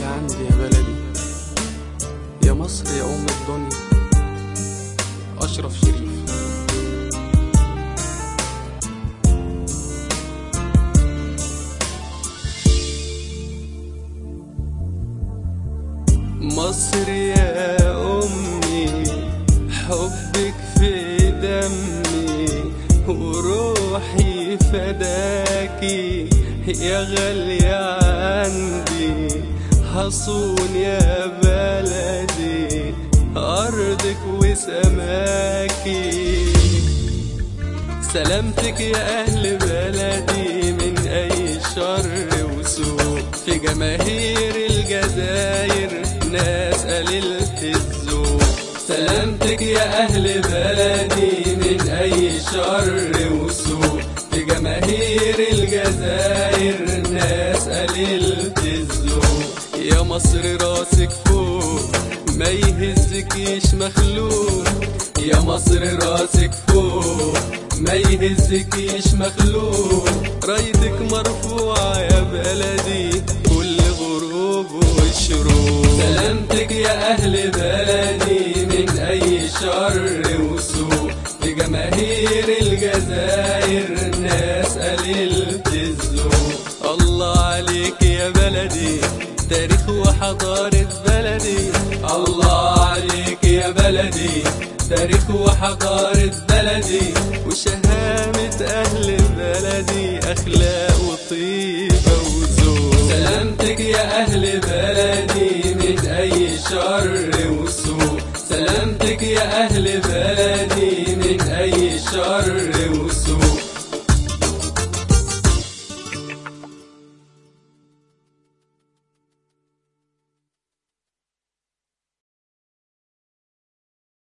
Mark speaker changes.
Speaker 1: غالية عندي يا بلدي يا مصر يا أم الدنيا أشرف شريف مصر يا أمي حبك في دمي وروحي فداكي يا غالية عندي حصون يا بلدي أرضك وسماكي سلامتك يا أهل بلدي من أي شر وسوء في جماهير الجزائر ناس قليلة الذوق سلامتك يا أهل بلدي من أي شر وسوء في جماهير الجزائر ناس قليلة الذوق يا مصر راسك فوق ما يهزكيش مخلوق يا مصر راسك فوق ما يهزكيش مخلوق رايتك مرفوعة يا بلدي كل غروب والشروق سلامتك يا أهل بلدي من أي شر وسوء في جماهير الجزائر ناس قليلة الذوق الله عليك يا بلدي تاريخ وحضارة بلدي الله عليك يا بلدي تاريخ وحضارة بلدي وشهامة أهل بلدي أخلاق وطيبة وذوق سلامتك يا أهل بلدي